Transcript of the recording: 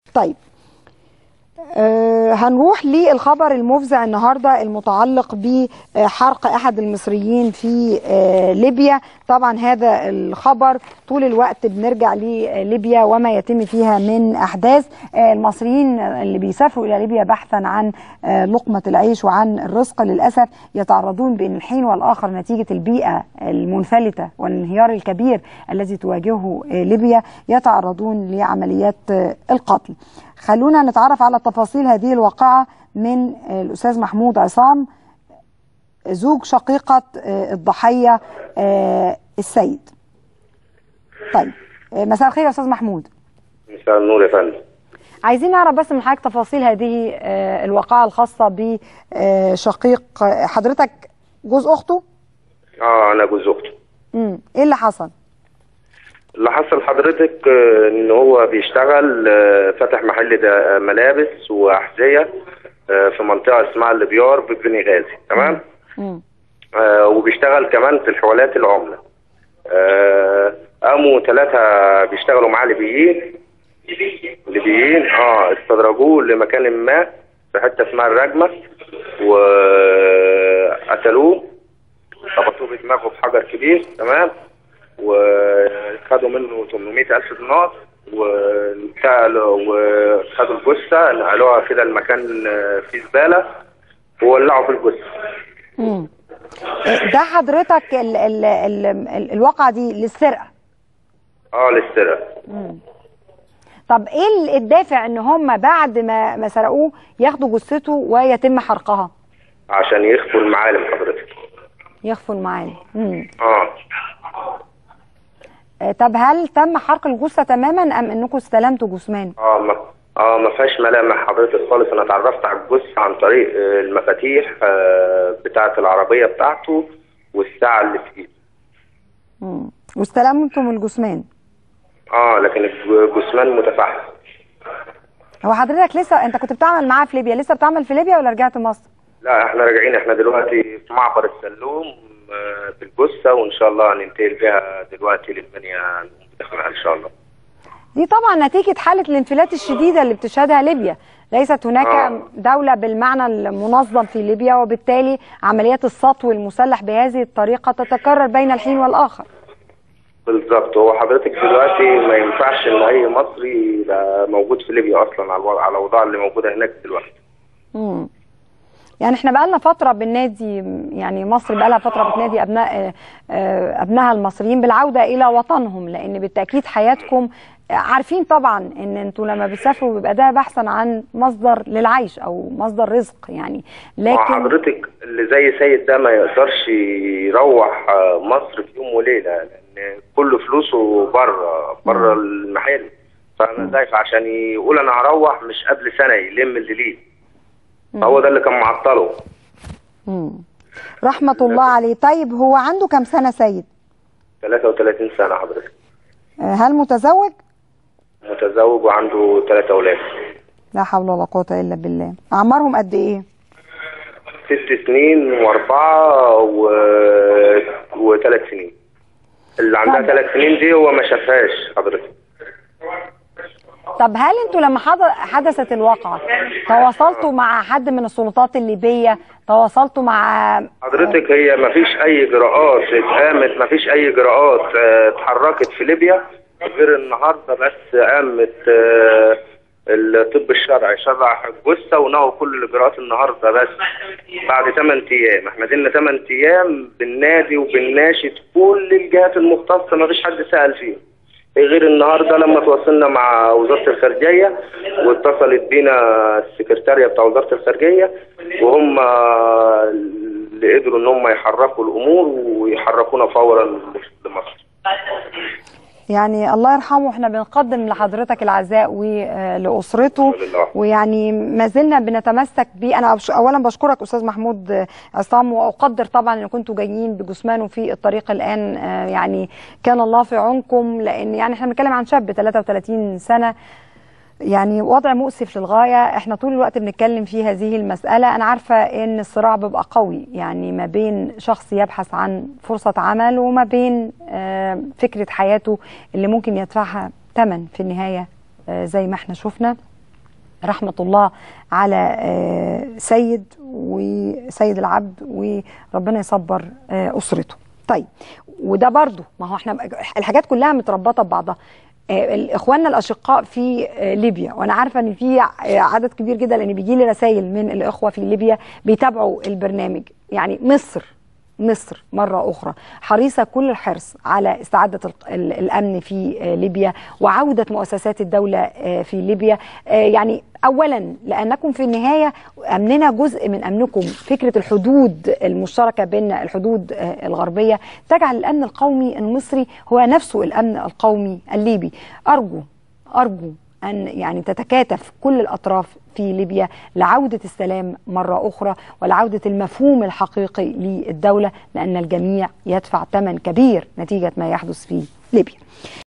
طيب آه هنروح للخبر المفزع النهارده المتعلق بحرق احد المصريين في آه ليبيا طبعا هذا الخبر طول الوقت بنرجع لليبيا وما يتم فيها من احداث آه المصريين اللي بيسافروا الى ليبيا بحثا عن آه لقمه العيش وعن الرزق للاسف يتعرضون بين الحين والاخر نتيجه البيئه المنفلته والانهيار الكبير الذي تواجهه آه ليبيا يتعرضون لعمليات آه القتل خلونا نتعرف على تفاصيل هذه الواقعة من الأستاذ محمود عصام زوج شقيقة الضحية السيد طيب مساء الخير يا أستاذ محمود مساء النور يا فندم عايزين نعرف بس من حضرتك تفاصيل هذه الواقعة الخاصة بشقيق حضرتك جوز أخته؟ اه أنا جوز أخته امم إيه اللي حصل؟ اللي حصل حضرتك ان هو بيشتغل فتح محل ده ملابس واحذيه في منطقه اسمها الابيار ببني غازي تمام آه وبيشتغل كمان في الحوالات العمله آه قاموا ثلاثه بيشتغلوا معاه ليبيين ليبيين اه استدرجوه لمكان ما في حته اسمها الرجمه وقتلوه خبطوه بدماغه بحجر كبير تمام وخدوا منه 800 ألف دينار وخدوا الجثة نقلوها كده المكان فيه زبالة وولعوا في الجثة. امم ده حضرتك ال ال ال ال الواقعة دي للسرقة؟ اه للسرقة. امم طب ايه الدافع ان هم بعد ما ما سرقوه ياخدوا جثته ويتم حرقها؟ عشان يخفوا المعالم حضرتك. يخفوا المعالم. امم اه طب هل تم حرق الجثه تماما ام انكم استلمتوا جثمان؟ اه ما اه ما فيهاش ملامح حضرتك خالص انا اتعرفت على الجثه عن طريق المفاتيح آه بتاعه العربيه بتاعته والساعه اللي في ايده. امم واستلمتم الجثمان؟ اه لكن الجثمان متفحص. هو حضرتك لسه انت كنت بتعمل معاه في ليبيا لسه بتعمل في ليبيا ولا رجعت مصر؟ لا احنا راجعين احنا دلوقتي في معبر السلوم بالجثه وان شاء الله هننتقل بها دلوقتي للمنيا بداخلها ان شاء الله. دي طبعا نتيجه حاله الانفلات الشديده اللي بتشهدها ليبيا، ليست هناك آه. دوله بالمعنى المنظم في ليبيا وبالتالي عمليات السطو المسلح بهذه الطريقه تتكرر بين الحين والاخر. بالظبط هو حضرتك دلوقتي ما ينفعش ان اي مصري يبقى موجود في ليبيا اصلا على على الاوضاع اللي موجوده هناك دلوقتي. امم يعني احنا بقالنا فتره بننادي يعني مصر بقالها فتره بتنادي ابناء ابنائها المصريين بالعوده الى وطنهم لان بالتاكيد حياتكم عارفين طبعا ان انتوا لما بتسافروا بيبقى ده بحثا عن مصدر للعيش او مصدر رزق يعني لكن حضرتك اللي زي سيد ده ما يقدرش يروح مصر في يوم وليله لان كل فلوسه بره بره المحل فانا شايف عشان يقول انا هروح مش قبل سنه يلم اللي ليه هو ده اللي كان معطله امم رحمة الله عليه طيب هو عنده كم سنة سيد 33 سنة حضرتك هل متزوج متزوج وعنده ثلاثة أولاد لا حول ولا قوة إلا بالله أعمارهم قد إيه ست سنين وأربعة و... وثلاث سنين اللي عندها ثلاث سنين دي هو ما شافهاش حضرتك طب هل انتوا لما حدثت الواقعة تواصلتوا مع حد من السلطات الليبية تواصلتوا مع حضرتك هي ما فيش اي اجراءات اتقامت ما فيش اي اجراءات اتحركت في ليبيا غير النهارده بس قامت الطب الشرعي شرع الجثه ونهوا كل الاجراءات النهارده بس بعد 8 ايام احنا دينا 8 ايام بالنادي وبالناشد كل الجهات المختصه ما فيش حد سال فيه غير النهارده لما تواصلنا مع وزاره الخارجيه واتصلت بينا السكرتاريه بتاع وزاره الخارجيه وهم اللي قدروا ان هم يحركوا الامور ويحركونا فورا لمصر. يعني الله يرحمه احنا بنقدم لحضرتك العزاء ولاسرته ويعني ما زلنا بنتمسك بيه انا اولا بشكرك استاذ محمود عصام واقدر طبعا ان كنتوا جايين بجثمانه في الطريق الان يعني كان الله في عونكم لان يعني احنا بنتكلم عن شاب 33 سنه يعني وضع مؤسف للغايه احنا طول الوقت بنتكلم في هذه المساله انا عارفه ان الصراع بيبقى قوي يعني ما بين شخص يبحث عن فرصه عمل وما بين فكره حياته اللي ممكن يدفعها ثمن في النهايه زي ما احنا شفنا رحمة الله على سيد وسيد العبد وربنا يصبر أسرته طيب وده برضو ما هو احنا الحاجات كلها متربطة ببعضها اخواننا الاشقاء في ليبيا وانا عارفه ان في عدد كبير جدا لان بيجي لي رسائل من الاخوه في ليبيا بيتابعوا البرنامج يعني مصر مصر مرة أخرى حريصة كل الحرص على استعادة الأمن في ليبيا وعودة مؤسسات الدولة في ليبيا يعني أولا لأنكم في النهاية أمننا جزء من أمنكم فكرة الحدود المشتركة بين الحدود الغربية تجعل الأمن القومي المصري هو نفسه الأمن القومي الليبي أرجو أرجو أن يعني تتكاتف كل الأطراف في ليبيا لعودة السلام مرة أخرى ولعودة المفهوم الحقيقي للدولة لأن الجميع يدفع ثمن كبير نتيجة ما يحدث في ليبيا